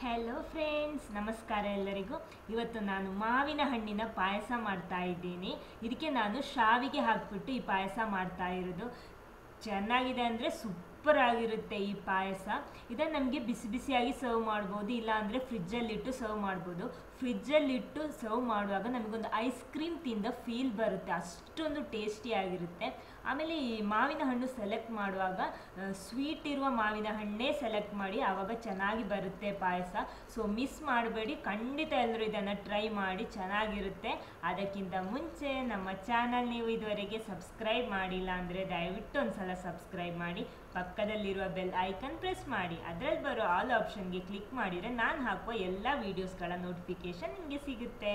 hello friends ನಮಸ್ಕಾರ ಎಲ್ಲರಿಗೂ ಇವತ್ತು ನಾನು ಮಾವಿನ ಹಣ್ಣಿನ ಪಾಯಸ ಮಾಡ್ತಾ ಇದ್ದೀನಿ ಇದಕ್ಕೆ ನಾನು ಶಾವಿಗೆ ಹಾಕ್ಬಿಟ್ಟು ಈ ಪಾಯಸ ಮಾಡ್ತಾ ಇರೋದು ಚೆನ್ನಾಗಿದೆ ಅಂದರೆ ಸೂಪರ್ ಆಗಿರುತ್ತೆ ಈ ಪಾಯಸ ಇದನ್ನು ನಮಗೆ ಬಿಸಿ ಬಿಸಿಯಾಗಿ ಸರ್ವ್ ಮಾಡ್ಬೋದು ಇಲ್ಲ ಅಂದರೆ ಫ್ರಿಜ್ಜಲ್ಲಿಟ್ಟು ಸರ್ವ್ ಮಾಡ್ಬೋದು ಫ್ರಿಜ್ಜಲ್ಲಿಟ್ಟು ಸರ್ವ್ ಮಾಡುವಾಗ ನಮಗೊಂದು ಐಸ್ ಕ್ರೀಮ್ ತಿಂದ ಫೀಲ್ ಬರುತ್ತೆ ಅಷ್ಟೊಂದು ಟೇಸ್ಟಿಯಾಗಿರುತ್ತೆ ಆಮೇಲೆ ಈ ಮಾವಿನ ಹಣ್ಣು ಸೆಲೆಕ್ಟ್ ಮಾಡುವಾಗ ಸ್ವೀಟ್ ಇರುವ ಮಾವಿನ ಹಣ್ಣೇ ಸೆಲೆಕ್ಟ್ ಮಾಡಿ ಆವಾಗ ಚೆನ್ನಾಗಿ ಬರುತ್ತೆ ಪಾಯಸ ಸೊ ಮಿಸ್ ಮಾಡಬೇಡಿ ಖಂಡಿತ ಎಲ್ಲರೂ ಇದನ್ನು ಟ್ರೈ ಮಾಡಿ ಚೆನ್ನಾಗಿರುತ್ತೆ ಅದಕ್ಕಿಂತ ಮುಂಚೆ ನಮ್ಮ ಚಾನಲ್ ನೀವು ಇದುವರೆಗೆ ಸಬ್ಸ್ಕ್ರೈಬ್ ಮಾಡಿಲ್ಲ ಅಂದರೆ ದಯವಿಟ್ಟು ಒಂದು ಸಲ ಸಬ್ಸ್ಕ್ರೈಬ್ ಮಾಡಿ ಪಕ್ಕದಲ್ಲಿರುವ ಬೆಲ್ ಐಕನ್ ಪ್ರೆಸ್ ಮಾಡಿ ಅದರಲ್ಲಿ ಬರೋ ಆಲ್ ಆಪ್ಷನ್ಗೆ ಕ್ಲಿಕ್ ಮಾಡಿದರೆ ನಾನು ಹಾಕುವ ಎಲ್ಲ ವೀಡಿಯೋಸ್ಗಳ ನೋಟಿಫಿಕೇಶನ್ ನಿಮಗೆ ಸಿಗುತ್ತೆ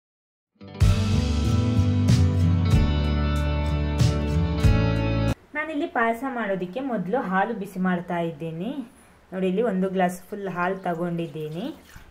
ನಾನಿಲ್ಲಿ ಪಾಯಸ ಮಾಡೋದಕ್ಕೆ ಮೊದಲು ಹಾಲು ಬಿಸಿ ಮಾಡ್ತಾ ಇದ್ದೀನಿ ನೋಡಿ ಇಲ್ಲಿ ಒಂದು ಗ್ಲಾಸ್ ಫುಲ್ ಹಾಲು ತಗೊಂಡಿದ್ದೀನಿ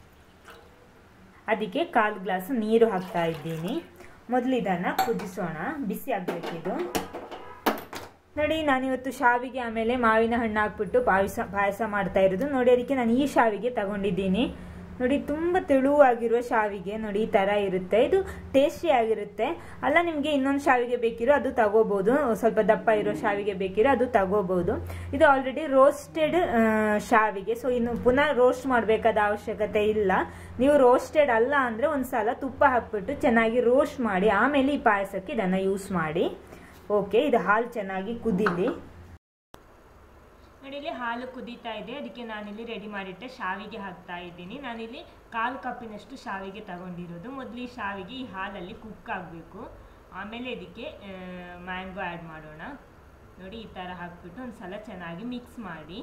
ಅದಕ್ಕೆ ಕಾಲು ಗ್ಲಾಸ್ ನೀರು ಹಾಕ್ತಾ ಇದ್ದೀನಿ ಮೊದಲು ಇದನ್ನು ಕುದಿಸೋಣ ಬಿಸಿ ಆಗಬೇಕಿದು ನೋಡಿ ನಾನಿವತ್ತು ಶಾವಿಗೆ ಆಮೇಲೆ ಮಾವಿನ ಹಣ್ಣು ಹಾಕ್ಬಿಟ್ಟು ಪಾಯಸ ಪಾಯಸ ಮಾಡ್ತಾ ಇರೋದು ನೋಡಿ ಅದಕ್ಕೆ ನಾನು ಈ ಶಾವಿಗೆ ತಗೊಂಡಿದ್ದೀನಿ ನೋಡಿ ತುಂಬ ತೆಳುವಾಗಿರುವ ಶಾವಿಗೆ ನೋಡಿ ಈ ಥರ ಇರುತ್ತೆ ಇದು ಟೇಸ್ಟಿ ಆಗಿರುತ್ತೆ ಅಲ್ಲ ನಿಮಗೆ ಇನ್ನೊಂದು ಶಾವಿಗೆ ಬೇಕಿರೋ ಅದು ತಗೋಬೋದು ಸ್ವಲ್ಪ ದಪ್ಪ ಇರೋ ಶಾವಿಗೆ ಬೇಕಿರೋ ಅದು ತಗೋಬೋದು ಇದು ಆಲ್ರೆಡಿ ರೋಸ್ಟೆಡ್ ಶಾವಿಗೆ ಸೊ ಇನ್ನು ಪುನಃ ರೋಸ್ಟ್ ಮಾಡಬೇಕಾದ ಅವಶ್ಯಕತೆ ಇಲ್ಲ ನೀವು ರೋಸ್ಟೆಡ್ ಅಲ್ಲ ಅಂದರೆ ಒಂದು ಸಲ ತುಪ್ಪ ಹಾಕ್ಬಿಟ್ಟು ಚೆನ್ನಾಗಿ ರೋಸ್ಟ್ ಮಾಡಿ ಆಮೇಲೆ ಈ ಪಾಯಸಕ್ಕೆ ಇದನ್ನು ಯೂಸ್ ಮಾಡಿ ಓಕೆ ಇದು ಹಾಲು ಚೆನ್ನಾಗಿ ಕುದೀಲಿ ನೋಡಿ ಇಲ್ಲಿ ಹಾಲು ಕುದೀತಾ ಇದೆ ಅದಕ್ಕೆ ನಾನಿಲ್ಲಿ ರೆಡಿ ಮಾಡಿಟ್ಟೆ ಶಾವಿಗೆ ಹಾಕ್ತಾ ಇದ್ದೀನಿ ನಾನಿಲ್ಲಿ ಕಾಲು ಕಪ್ಪಿನಷ್ಟು ಶಾವಿಗೆ ತಗೊಂಡಿರೋದು ಮೊದಲು ಈ ಶಾವಿಗೆ ಈ ಹಾಲಲ್ಲಿ ಕುಕ್ ಆಗಬೇಕು ಆಮೇಲೆ ಇದಕ್ಕೆ ಮ್ಯಾಂಗೋ ಆ್ಯಡ್ ಮಾಡೋಣ ನೋಡಿ ಈ ಥರ ಹಾಕ್ಬಿಟ್ಟು ಒಂದು ಸಲ ಚೆನ್ನಾಗಿ ಮಿಕ್ಸ್ ಮಾಡಿ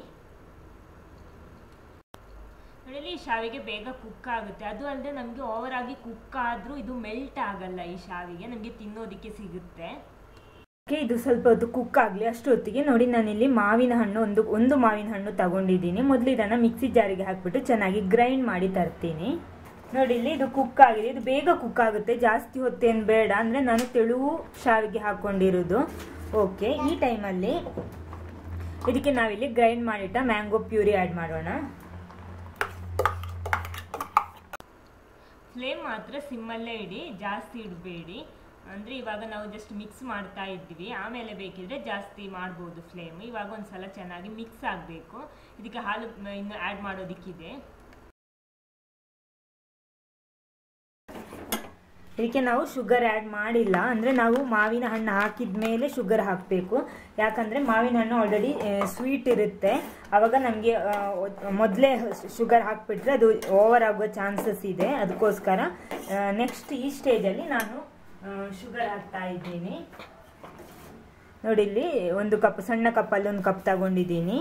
ನೋಡಿ ಈ ಶಾವಿಗೆ ಬೇಗ ಕುಕ್ ಆಗುತ್ತೆ ಅದು ಅಲ್ಲದೆ ನಮಗೆ ಓವರ್ ಆಗಿ ಕುಕ್ ಆದರೂ ಇದು ಮೆಲ್ಟ್ ಆಗಲ್ಲ ಈ ಶಾವಿಗೆ ನಮಗೆ ತಿನ್ನೋದಕ್ಕೆ ಸಿಗುತ್ತೆ ಇದು ಸ್ವಲ್ಪ ಹೊತ್ತು ಕುಕ್ ಆಗಲಿ ಅಷ್ಟೊತ್ತಿಗೆ ನೋಡಿ ನಾನಿಲ್ಲಿ ಮಾವಿನ ಹಣ್ಣು ಒಂದು ಒಂದು ಮಾವಿನ ಹಣ್ಣು ತಗೊಂಡಿದ್ದೀನಿ ಮೊದಲು ಇದನ್ನು ಮಿಕ್ಸಿ ಜಾರಿಗೆ ಹಾಕ್ಬಿಟ್ಟು ಚೆನ್ನಾಗಿ ಗ್ರೈಂಡ್ ಮಾಡಿ ತರ್ತೀನಿ ನೋಡಿ ಇಲ್ಲಿ ಇದು ಕುಕ್ ಆಗಿದೆ ಇದು ಬೇಗ ಕುಕ್ ಆಗುತ್ತೆ ಜಾಸ್ತಿ ಹೊತ್ತೇನು ಬೇಡ ಅಂದರೆ ನಾನು ತೆಳುವು ಶಾವಿಗೆ ಹಾಕ್ಕೊಂಡಿರೋದು ಓಕೆ ಈ ಟೈಮಲ್ಲಿ ಇದಕ್ಕೆ ನಾವಿಲ್ಲಿ ಗ್ರೈಂಡ್ ಮಾಡಿಟ್ಟ ಮ್ಯಾಂಗೋ ಪ್ಯೂರಿ ಆ್ಯಡ್ ಮಾಡೋಣ ಫ್ಲೇಮ್ ಮಾತ್ರ ಸಿಮ್ಮಲ್ಲೇ ಇಡಿ ಜಾಸ್ತಿ ಇಡಬೇಡಿ ಅಂದರೆ ಇವಾಗ ನಾವು ಜಸ್ಟ್ ಮಿಕ್ಸ್ ಮಾಡ್ತಾ ಇದ್ವಿ ಆಮೇಲೆ ಬೇಕಿದ್ರೆ ಜಾಸ್ತಿ ಮಾಡ್ಬೋದು ಫ್ಲೇಮ್ ಇವಾಗ ಒಂದು ಸಲ ಚೆನ್ನಾಗಿ ಮಿಕ್ಸ್ ಆಗಬೇಕು ಇದಕ್ಕೆ ಹಾಲು ಇನ್ನು ಆ್ಯಡ್ ಮಾಡೋದಕ್ಕಿದೆ ಇದಕ್ಕೆ ನಾವು ಶುಗರ್ ಆ್ಯಡ್ ಮಾಡಿಲ್ಲ ಅಂದರೆ ನಾವು ಮಾವಿನ ಹಣ್ಣು ಹಾಕಿದ ಮೇಲೆ ಶುಗರ್ ಹಾಕಬೇಕು ಯಾಕಂದರೆ ಮಾವಿನ ಹಣ್ಣು ಆಲ್ರೆಡಿ ಸ್ವೀಟ್ ಇರುತ್ತೆ ಆವಾಗ ನಮಗೆ ಮೊದಲೇ ಶುಗರ್ ಹಾಕ್ಬಿಟ್ರೆ ಅದು ಓವರ್ ಆಗೋ ಚಾನ್ಸಸ್ ಇದೆ ಅದಕ್ಕೋಸ್ಕರ ನೆಕ್ಸ್ಟ್ ಈ ಸ್ಟೇಜಲ್ಲಿ ನಾನು ಶುಗರ್ ಹಾಕ್ತಾ ಇದ್ದೀನಿ ನೋಡಿ ಇಲ್ಲಿ ಒಂದು ಕಪ್ ಸಣ್ಣ ಕಪ್ಪಲ್ಲಿ ಒಂದು ಕಪ್ ತಗೊಂಡಿದ್ದೀನಿ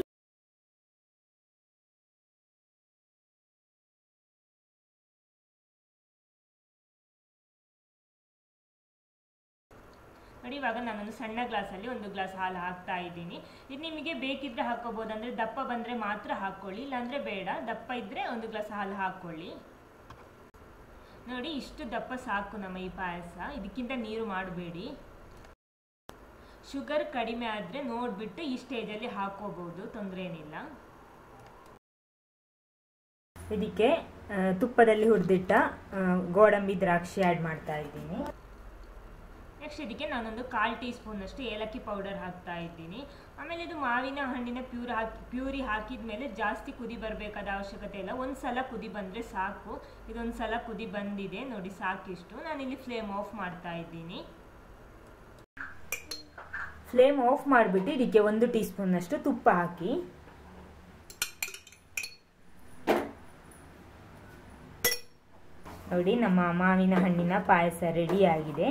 ನೋಡಿ ಇವಾಗ ನಾನೊಂದು ಸಣ್ಣ ಗ್ಲಾಸಲ್ಲಿ ಒಂದು ಗ್ಲಾಸ್ ಹಾಲು ಹಾಕ್ತಾ ಇದ್ದೀನಿ ಇದು ನಿಮಗೆ ಬೇಕಿದ್ರೆ ಹಾಕೋಬೋದು ಅಂದರೆ ದಪ್ಪ ಬಂದರೆ ಮಾತ್ರ ಹಾಕ್ಕೊಳ್ಳಿ ಇಲ್ಲಾಂದರೆ ಬೇಡ ದಪ್ಪ ಇದ್ದರೆ ಒಂದು ಗ್ಲಾಸ್ ಹಾಲು ಹಾಕ್ಕೊಳ್ಳಿ ನೋಡಿ ಇಷ್ಟು ದಪ್ಪ ಸಾಕು ನಮ್ಮ ಈ ಪಾಯಸ ಇದಕ್ಕಿಂತ ನೀರು ಮಾಡಬೇಡಿ ಶುಗರ್ ಕಡಿಮೆ ಆದರೆ ನೋಡಿಬಿಟ್ಟು ಈ ಸ್ಟೇಜಲ್ಲಿ ಹಾಕೋಬಹುದು ತೊಂದರೆ ಏನಿಲ್ಲ ಇದಕ್ಕೆ ತುಪ್ಪದಲ್ಲಿ ಹುರಿದಿಟ್ಟ ಗೋಡಂಬಿ ದ್ರಾಕ್ಷಿ ಆ್ಯಡ್ ಮಾಡ್ತಾ ಇದ್ದೀನಿ ನೆಕ್ಸ್ಟ್ ಇದಕ್ಕೆ ನಾನೊಂದು ಕಾಲು ಟೀ ಸ್ಪೂನಷ್ಟು ಏಲಕ್ಕಿ ಪೌಡರ್ ಹಾಕ್ತಾ ಇದ್ದೀನಿ ಆಮೇಲೆ ಇದು ಮಾವಿನ ಹಣ್ಣಿನ ಪ್ಯೂರ್ ಹಾಕಿ ಪ್ಯೂರಿ ಹಾಕಿದ ಮೇಲೆ ಜಾಸ್ತಿ ಕುದಿ ಬರಬೇಕಾದ ಅವಶ್ಯಕತೆ ಇಲ್ಲ ಒಂದು ಸಲ ಕುದಿ ಬಂದರೆ ಸಾಕು ಇದೊಂದು ಸಲ ಕುದಿ ಬಂದಿದೆ ನೋಡಿ ಸಾಕಿಷ್ಟು ನಾನಿಲ್ಲಿ ಫ್ಲೇಮ್ ಆಫ್ ಮಾಡ್ತಾ ಇದ್ದೀನಿ ಫ್ಲೇಮ್ ಆಫ್ ಮಾಡಿಬಿಟ್ಟು ಇದಕ್ಕೆ ಒಂದು ಟೀ ಸ್ಪೂನಷ್ಟು ತುಪ್ಪ ಹಾಕಿ ನೋಡಿ ನಮ್ಮ ಮಾವಿನ ಹಣ್ಣಿನ ಪಾಯಸ ರೆಡಿ ಆಗಿದೆ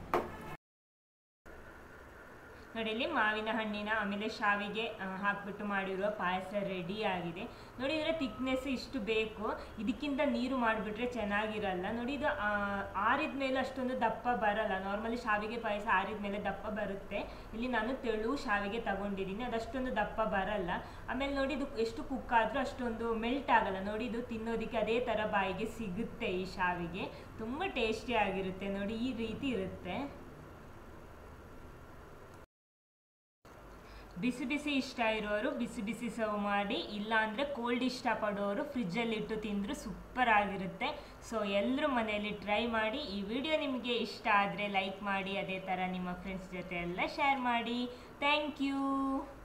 ನೋಡಿ ಇಲ್ಲಿ ಮಾವಿನ ಹಣ್ಣಿನ ಆಮೇಲೆ ಶಾವಿಗೆ ಹಾಕ್ಬಿಟ್ಟು ಮಾಡಿರುವ ಪಾಯಸ ರೆಡಿ ಆಗಿದೆ ನೋಡಿ ಇದರ ತಿಕ್ನೆಸ್ ಇಷ್ಟು ಬೇಕು ಇದಕ್ಕಿಂತ ನೀರು ಮಾಡಿಬಿಟ್ರೆ ಚೆನ್ನಾಗಿರಲ್ಲ ನೋಡಿ ಇದು ಆರಿದ ಮೇಲೆ ಅಷ್ಟೊಂದು ದಪ್ಪ ಬರಲ್ಲ ನಾರ್ಮಲಿ ಶಾವಿಗೆ ಪಾಯಸ ಆರಿದ ಮೇಲೆ ದಪ್ಪ ಬರುತ್ತೆ ಇಲ್ಲಿ ನಾನು ತೆಳು ಶಾವಿಗೆ ತಗೊಂಡಿದ್ದೀನಿ ಅದಷ್ಟೊಂದು ದಪ್ಪ ಬರಲ್ಲ ಆಮೇಲೆ ನೋಡಿ ಇದು ಎಷ್ಟು ಕುಕ್ ಆದರೂ ಅಷ್ಟೊಂದು ಮೆಲ್ಟ್ ಆಗಲ್ಲ ನೋಡಿ ಇದು ತಿನ್ನೋದಕ್ಕೆ ಅದೇ ಥರ ಬಾಯಿಗೆ ಸಿಗುತ್ತೆ ಈ ಶಾವಿಗೆ ತುಂಬ ಟೇಸ್ಟಿ ಆಗಿರುತ್ತೆ ನೋಡಿ ಈ ರೀತಿ ಇರುತ್ತೆ ಬಿಸಿ ಬಿಸಿ ಇಷ್ಟ ಇರೋರು ಬಿಸಿ ಬಿಸಿ ಸರ್ವ್ ಮಾಡಿ ಇಲ್ಲಾಂದರೆ ಕೋಲ್ಡ್ ಇಷ್ಟಪಡೋರು ಫ್ರಿಜ್ಜಲ್ಲಿ ಇಟ್ಟು ತಿಂದರೂ ಸೂಪರ್ ಆಗಿರುತ್ತೆ ಸೊ ಎಲ್ಲರೂ ಮನೆಯಲ್ಲಿ ಟ್ರೈ ಮಾಡಿ ಈ ವಿಡಿಯೋ ನಿಮಗೆ ಇಷ್ಟ ಆದರೆ ಲೈಕ್ ಮಾಡಿ ಅದೇ ಥರ ನಿಮ್ಮ ಫ್ರೆಂಡ್ಸ್ ಜೊತೆ ಎಲ್ಲ ಶೇರ್ ಮಾಡಿ ಥ್ಯಾಂಕ್ ಯು